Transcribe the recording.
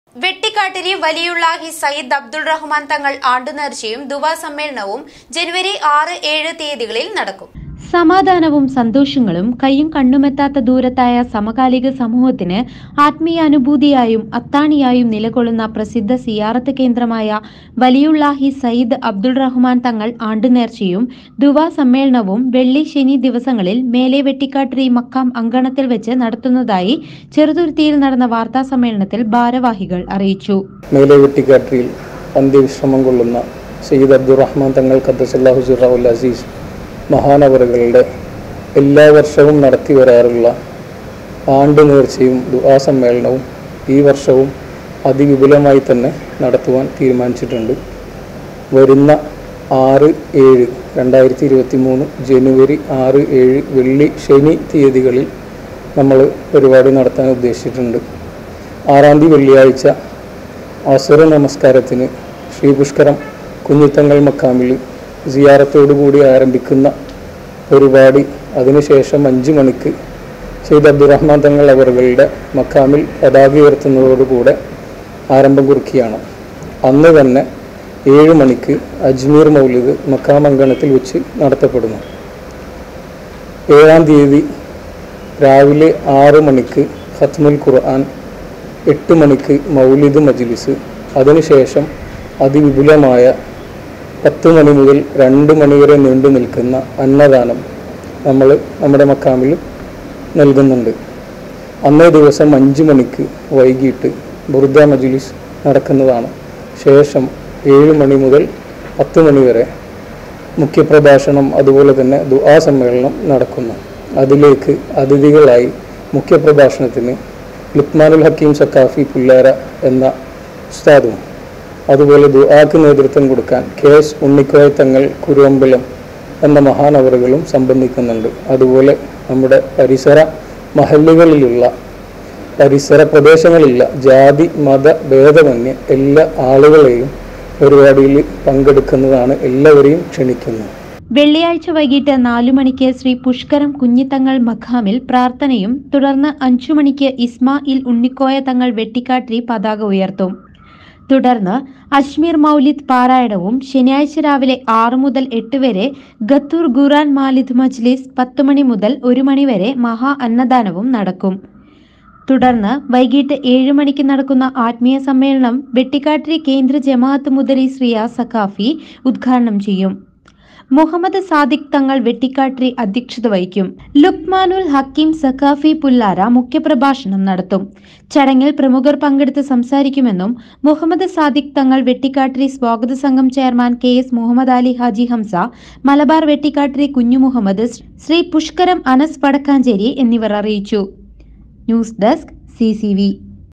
വെട്ടിക്കാട്ടിരി വലിയുള്ളാഹി സയ്യിദ് അബ്ദുൾ റഹ്മാൻ തങ്ങൾ ആണ്ടുനേർച്ചയും ദുവാ സമ്മേളനവും ജനുവരി ആറ് ഏഴ് തീയതികളിൽ നടക്കും സമാധാനവും സന്തോഷങ്ങളും കയ്യും കണ്ണുമെത്താത്ത ദൂരത്തായ സമകാലിക സമൂഹത്തിന് ആത്മീയാനുഭൂതിയായും അത്താണിയായും നിലകൊള്ളുന്ന പ്രസിദ്ധ സിയാറത്ത് കേന്ദ്രമായ വലിയുള്ളാഹി സയ്യിദ് അബ്ദുൾ റഹ്മാൻ തങ്ങൾ ആണ്ടുനേർച്ചയും ദുവാ സമ്മേളനവും വെള്ളി ശനി ദിവസങ്ങളിൽ മേലെ വെട്ടിക്കാട്ടിരി മക്കാം അങ്കണത്തിൽ വെച്ച് നടത്തുന്നതായി ചെറുതുരുത്തിയിൽ നടന്ന വാർത്താ സമ്മേളനത്തിൽ ഭാരവാഹികൾ അറിയിച്ചു മേലെ വെട്ടിക്കാട്ടിരിയിൽ അന്ത്യവിശ്രമം കൊള്ളുന്ന സയ്യിദ് അബ്ദുറഹ്മാൻ തങ്ങൾ ഖദ്ദസല്ലാഹു സിറാവുൽ അസീസ് മഹാനവറുകളുടെ എല്ലാ വർഷവും നടത്തി വരാറുള്ള ആണ്ട് നേർച്ചയും ദുആ സമ്മേളനവും ഈ വർഷവും അതിവിപുലമായി തന്നെ നടത്തുവാൻ തീരുമാനിച്ചിട്ടുണ്ട് വരുന്ന ആറ് ഏഴ് രണ്ടായിരത്തി ഇരുപത്തി മൂന്ന് ജനുവരി ആറ് ഏഴ് വെള്ളി ശനി തീയതികളിൽ നമ്മൾ പരിപാടി നടത്താൻ ഉദ്ദേശിച്ചിട്ടുണ്ട് ആറാം തീയതി വെള്ളിയാഴ്ച അസുര നമസ്കാരത്തിന് ശ്രീപുഷ്കരം കുഞ്ഞിത്തങ്ങൾ മക്കാമിൽ സിയാറത്തോടുകൂടി ആരംഭിക്കുന്ന പരിപാടി അതിനുശേഷം അഞ്ച് മണിക്ക് സെയ്ദ് അബ്ദുറഹ്മാൻ തങ്ങൾ അവറുകളുടെ മക്കാമിൽ പതാക ഉയർത്തുന്നതോടുകൂടെ ആരംഭം കുറിക്കുകയാണ് അന്ന് തന്നെ ഏഴ് മണിക്ക് അജ്മീർ മൗലിദ് മക്കാം അങ്കണത്തിൽ വെച്ച് നടത്തപ്പെടുന്നു ഏഴാം തീയതി രാവിലെ ആറ് മണിക്ക് ഖത്മുൽ ഖുർആൻ എട്ട് മണിക്ക് മൗലിദ് മജ്ലിസ് അതിനുശേഷം അതിവിപുലമായ പത്ത് മണി മുതൽ രണ്ട് മണി വരെ നീണ്ടു നിൽക്കുന്ന അന്നദാനം നമ്മൾ നമ്മുടെ മക്കാമിൽ നൽകുന്നുണ്ട് അന്നേ ദിവസം അഞ്ച് മണിക്ക് വൈകിട്ട് ബുർദ മജ്ലിസ് നടക്കുന്നതാണ് ശേഷം ഏഴ് മണി മുതൽ പത്ത് മണി വരെ മുഖ്യപ്രഭാഷണം അതുപോലെ തന്നെ ദുആ സമ്മേളനം നടക്കുന്നു അതിലേക്ക് അതിഥികളായി മുഖ്യപ്രഭാഷണത്തിന് ലുക്മാനുൽ ഹക്കീം സക്കാഫി പുല്ലാര എന്ന ഉസ്താദും അതുപോലെ ദുആക്ക് നേതൃത്വം കൊടുക്കാൻ കെ എസ് ഉണ്ണിക്കോയ തങ്ങൾ കുരുവമ്പലം എന്ന മഹാനവറുകളും സംബന്ധിക്കുന്നുണ്ട് അതുപോലെ നമ്മുടെ പരിസര മഹല്ലുകളിലുള്ള പരിസര പ്രദേശങ്ങളിലുള്ള ജാതി മത ഭേദമന്യേ എല്ലാ ആളുകളെയും പരിപാടിയിൽ പങ്കെടുക്കുന്നതാണ് എല്ലാവരെയും ക്ഷണിക്കുന്നത് വെള്ളിയാഴ്ച വൈകിട്ട് നാലു മണിക്ക് ശ്രീ പുഷ്കരം കുഞ്ഞിത്തങ്ങൾ മഖാമിൽ പ്രാർത്ഥനയും തുടർന്ന് അഞ്ചു മണിക്ക് ഇസ്മായിൽ ഉണ്ണിക്കോയ തങ്ങൾ വെട്ടിക്കാട്ടിരി പതാക ഉയർത്തും തുടർന്ന് അജ്മീർ മൗലിദ് പാരായണവും ശനിയാഴ്ച രാവിലെ ആറു മുതൽ എട്ട് വരെ ഗത്തൂർ ഖുറാൻ മാലിദ് മജ്ലിസ് പത്ത് മണി മുതൽ ഒരു മണി വരെ മഹാ അന്നദാനവും നടക്കും തുടർന്ന് വൈകിട്ട് ഏഴ് മണിക്ക് നടക്കുന്ന ആത്മീയ സമ്മേളനം വെട്ടിക്കാട്ടിരി കേന്ദ്ര ജമാഅത്ത് മുദരി ശ്രിയ സഖാഫി ഉദ്ഘാടനം ചെയ്യും മുഹമ്മദ് സാദിഖ് തങ്ങൾ വെട്ടിക്കാട്ടിരി അധ്യക്ഷത വഹിക്കും ലുക്മാനുൽ ഹക്കീം സഖാഫി പുല്ലാര മുഖ്യപ്രഭാഷണം നടത്തും ചടങ്ങിൽ പ്രമുഖർ പങ്കെടുത്ത് സംസാരിക്കുമെന്നും മുഹമ്മദ് സാദിഖ് തങ്ങൾ വെട്ടിക്കാട്ടിരി സ്വാഗത സംഘം chairman K S Muhammad Ali Haji Hamza Malabar Vettikkattiri Kunju Muhammad Shri പുഷ്കരം Anas Vadakkanchery എന്നിവർ അറിയിച്ചു ന്യൂസ് ഡെസ്ക് സി